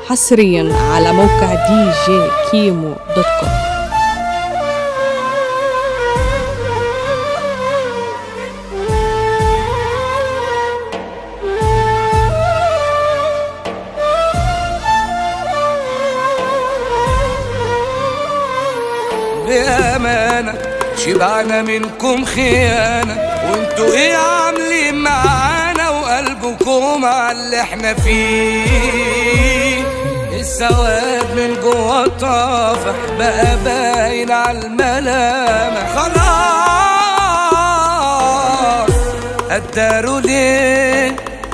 حصريا على موقع دي جي كيمو دوت كوم بأمانة شبعنا منكم خيانة وانتوا ايه عاملين معانا وقلبكم على اللي احنا فيه السواد من جوه طافح بقى باين على الملامح خلاص قدروا ليه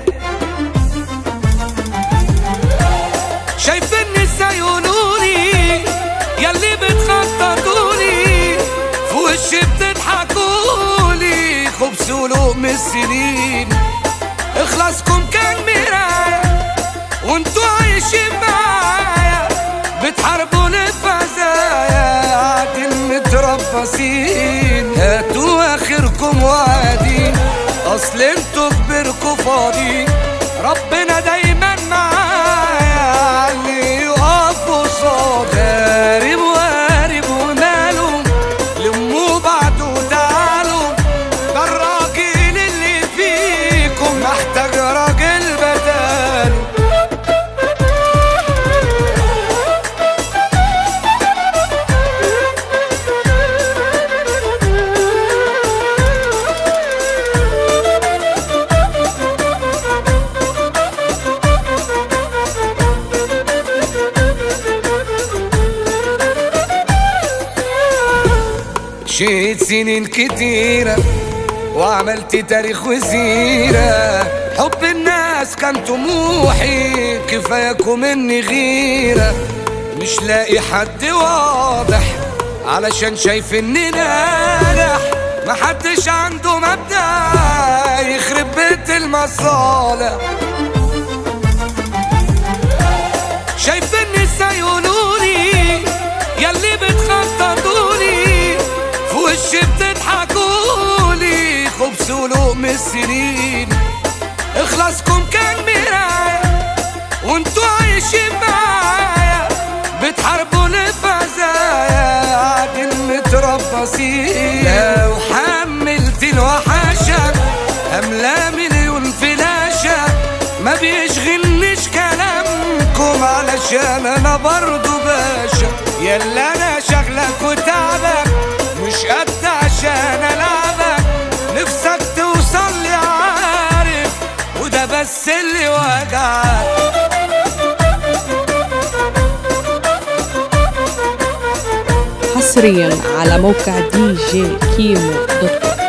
شايفيني ازاي يقولولي ياللي بتخططولي في وشي بتضحكولي خبز ولقم السنين اخلاصكم كان مراية وانتوا عايشين معايا بتحاربوا لفزايا قاعدين متربصين هاتوا اخركم وعدين اصل انتوا كبركوا فاضيين ربنا دايما معايا اللي يقف قصاد غارب وقارب وماله لموا بعض وتعالوا ده الراجل اللي فيكم محتاج راجل بداله مشيت سنين كتيرة وعملت تاريخ وسيرة حب الناس كان طموحي كفاياكم مني غيرة مش لاقي حد واضح علشان شايف اني ناجح محدش عنده مبدأ يخرب بيت المصالح شايفيني ازاي يقولولي ياللي بتخططولي في وشي بتضحكولي خبز ولقم السنين اخلاصكم كان مراية وانتوا عايشين معايا بتحاربوا لفزايا قاعدين متربصين لو حملت الوحشة أملا مليون فلاشة ما بيشغلنيش كلامكم علشان انا برضو باشا يلا انا شغلك وتعبك مش قد عشان العبك نفسك توصل لي عارف وده بس اللي وجعك حصريا على موقع دي جي كيمو دوت كوم